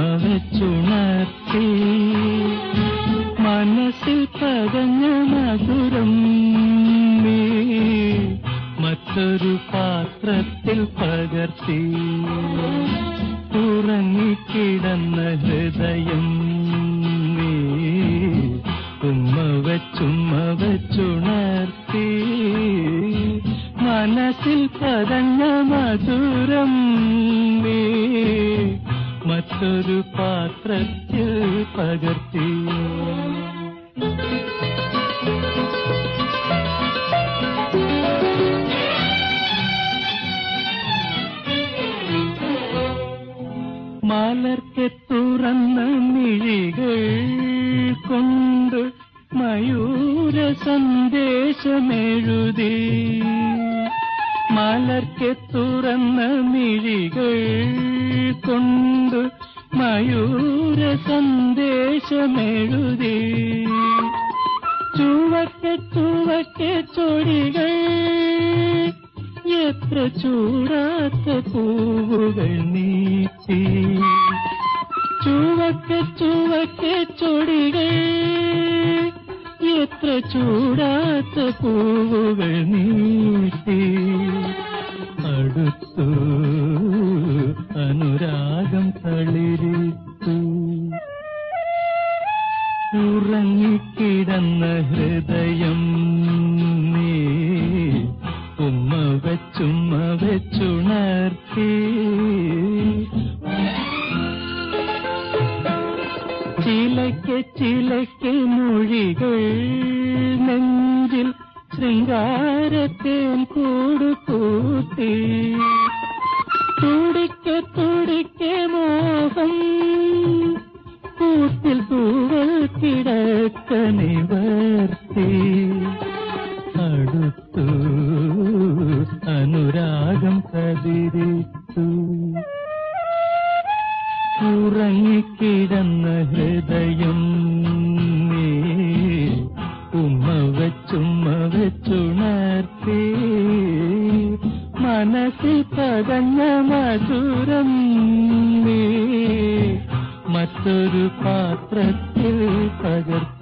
വെച്ചുണർത്തി മനസ്സിൽ പകഞ്ഞ മധുരം നീ മറ്റൊരു പാത്രത്തിൽ പകർത്തി ഉറങ്ങിക്കിടന്ന ഹൃദയം നീ ഉമ്മ വെച്ചുമ്മ വെച്ചുണർത്തി മനസ്സിൽ പതഞ്ഞ മധുരം നീ മറ്റൊരു പാത്രത്തിൽ പകർത്തി മലർക്കെ തുറന്ന മിഴികൾ കൊണ്ട് മയൂര സന്ദേശമെഴുതി മലർക്കെ തുറന്ന മിഴികൾ കൊണ്ട് മയൂര സന്ദേശമെഴുതി ചുവക്കെ ചുവക്കെ ചൊടികൾ എത്ര ചൂടാത്ത പൂവുകൾ നീട്ടി ചുവക്കെ ചുവക്കെ ചൊടികൾ എത്ര ചൂടാത്ത പൂവുകൾ നീട്ടി അടുത്തു അനുരാഗം തളിരിത്തു ഉറങ്ങിക്കിടന്ന ഹൃദയം നീ ഉമ്മ വെച്ചുമ്മ വെച്ചുണർത്തി ചിലയ്ക്ക് ചിലയ്ക്ക് മൊഴികൾ നെഞ്ചിൽ ശൃംഗാരത്തേൻ കൂടു കൂട്ടി തുടിക്ക് തുടിക്ക് മോഹം കൂട്ടിൽ തൂവൽ കിടക്ക നിവർത്തി അടുത്തു അനുരാഗം കതിരിത്തു ഉറങ്ങിക്കിടന്ന ഹൃദയം നീ ഉമ്മ വെച്ചുമ്മ വെച്ചുണർത്തി മനസ്സിൽ പകഞ്ഞ മധുരം നീ മറ്റൊരു പാത്രത്തിൽ പകർത്തി